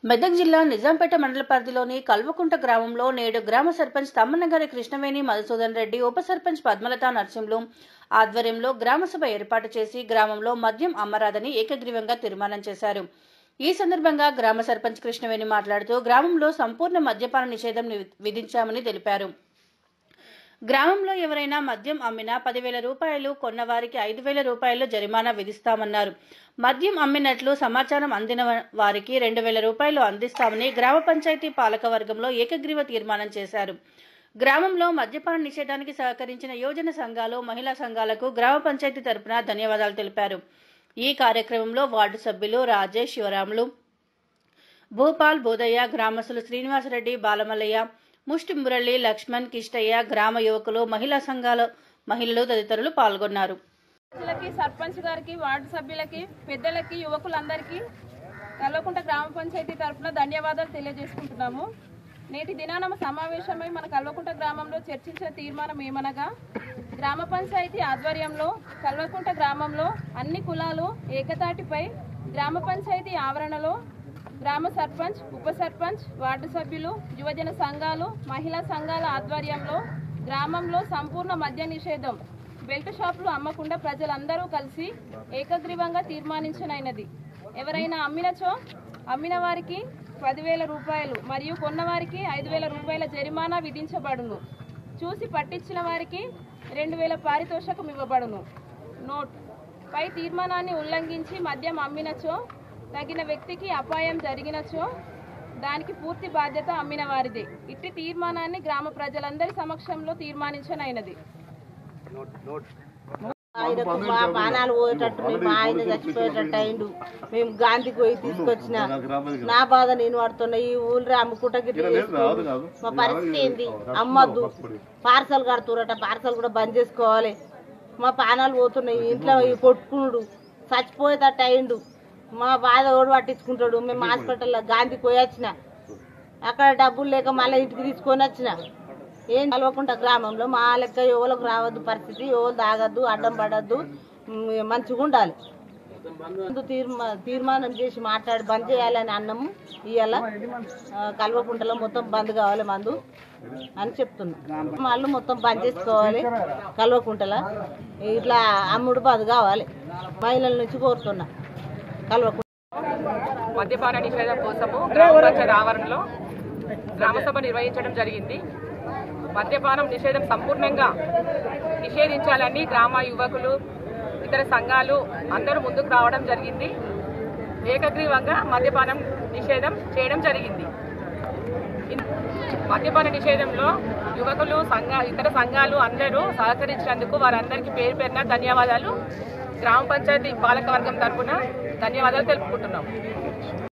మెదక్ జిల్లా నిజాంపేట మండల పరిధిలోని కల్వకుంట గ్రామంలో నేడు గ్రామ సర్పంచ్ తమ్మన్నగారి కృష్ణవేణి మధుసూదన్ రెడ్డి ఉప సర్పంచ్ పద్మలత నరసింహులు ఆధ్వర్యంలో గ్రామసభ ఏర్పాటు చేసి గ్రామంలో మద్యం అమ్మరాదని ఏకగ్రీవంగా తీర్మానం చేశారు ఈ సందర్భంగా గ్రామ సర్పంచ్ కృష్ణవేణి మాట్లాడుతూ గ్రామంలో సంపూర్ణ మద్యపాన నిషేధం ని- విధించామని తెలిపారు గ్రామంలో ఎవరైనా మద్యం అమ్మినా పదివేల రూపాయలు కొన్నవారికి ఐదు వేల రూపాయలు జరిమానా విధిస్తామన్నారు మద్యం అమ్మినట్లు సమాచారం అందిన వారికి రెండు వేల రూపాయలు అందిస్తామని గ్రామ పంచాయతీ పాలక వర్గంలో ఏకగ్రీవ తీర్మానం చేశారు గ్రామంలో మద్యపాన నిషేధానికి సహకరించిన యోజన సంఘాలు మహిళా సంఘాలకు గ్రామ పంచాయతీ తరపున ధన్యవాదాలు తెలిపారు ఈ కార్యక్రమంలో వార్డు సభ్యులు రాజేష్ శివరాములు భూపాల్ బోధయ్య గ్రామస్తులు శ్రీనివాసరెడ్డి బాలమల్లయ్య ముష్టి మురళి లక్ష్మణ్ కిష్టయ్య గ్రామ యువకులు మహిళా సంఘాల మహిళలు తదితరులు పాల్గొన్నారు సర్పంచులకి సర్పంచ్ గారికి వార్డు సభ్యులకి పెద్దలకి యువకులందరికీ కల్వకుంట గ్రామ పంచాయతీ తరఫున ధన్యవాదాలు తెలియజేసుకుంటున్నాము నేటి దినాన సమావేశమై మన కల్వకుంట గ్రామంలో చర్చించిన తీర్మానం ఏమనగా గ్రామ పంచాయతీ ఆధ్వర్యంలో కల్వకుంట గ్రామంలో అన్ని కులాలు ఏకతాటిపై గ్రామ పంచాయతీ ఆవరణలో గ్రామ సర్పంచ్ ఉప సర్పంచ్ వార్డు సభ్యులు యువజన సంఘాలు మహిళా సంఘాల ఆధ్వర్యంలో గ్రామంలో సంపూర్ణ మద్య నిషేధం బెల్ట్ షాపులు అమ్మకుండా ప్రజలందరూ కలిసి ఏకగ్రీవంగా తీర్మానించనైనది ఎవరైనా అమ్మినచో అమ్మిన వారికి పదివేల రూపాయలు మరియు కొన్నవారికి ఐదు వేల రూపాయల జరిమానా విధించబడును చూసి పట్టించిన వారికి రెండు వేల పారితోషకం ఇవ్వబడును నోట్ పై తీర్మానాన్ని ఉల్లంఘించి మద్యం అమ్మినచో తగిన వ్యక్తికి అపాయం జరిగినచో దానికి పూర్తి బాధ్యత అమ్మిన వారిదే ఇట్టి తీర్మానాన్ని గ్రామ ప్రజలందరి సమక్షంలో తీర్మానించనైనది ఆయనకు మా బాణాలు పోయేటట్టు మేము మా ఆయన చచ్చిపోయేటట్టు అయిండు మేము గాంధీకి పోయి తీసుకొచ్చిన నా బాధ నేను పడుతున్నా ఈ ఊళ్ళో అమ్ముకుంటా గిట్ల చేసుకోండి. మా పరిస్థితి ఏంది అమ్మద్దు పార్సల్ కడుతురట పార్సల్ కూడా బంద్ చేసుకోవాలి మా పానాలు పోతున్నాయి ఇంట్లో ఈ కొట్టుకునుడు చచ్చిపోయేటట్టు అయిండు మా బాధ ఓడి పట్టించుకుంటాడు మేము హాస్పిటల్లో గాంధీకి పోయి వచ్చిన అక్కడ డబ్బులు లేక మళ్ళీ ఇంటికి తీసుకొని వచ్చిన ఏం కలవకుండా గ్రామంలో మా లెక్క ఎవరికి రావద్దు పరిస్థితి ఎవరు తాగద్దు అడ్డం పడద్దు మ్, మంచిగా ఉండాలి ముందు తీర్మా తీర్మానం చేసి మాట్లాడి బంద్ చేయాలని అన్నము ఇవాళ కల్వకుంటలో మొత్తం బంద్ కావాలి మందు అని చెప్తున్నా వాళ్ళు మొత్తం బంద్ చేసుకోవాలి కల్వకుంటల ఇట్లా అమ్ముడు బంద్ కావాలి మహిళల నుంచి కోరుతున్నా కల్వకుంట మద్యపాన నిషేధం కోసము గ్రామ పంచాయతీ ఆవరణలో గ్రామసభ నిర్వహించడం జరిగింది మద్యపానం నిషేధం సంపూర్ణంగా నిషేధించాలని గ్రామ యువకులు ఇతర సంఘాలు అందరూ ముందుకు రావడం జరిగింది ఏకగ్రీవంగా మద్యపానం నిషేధం చేయడం జరిగింది ఇన్- మద్యపాన నిషేధంలో యువకులు సంఘ ఇతర సంఘాలు అందరూ సహకరించినందుకు వారందరికీ పేరు పేరున ధన్యవాదాలు గ్రామ పంచాయతీ పాలక వర్గం తరఫున ధన్యవాదాలు తెలుపుకుంటున్నాం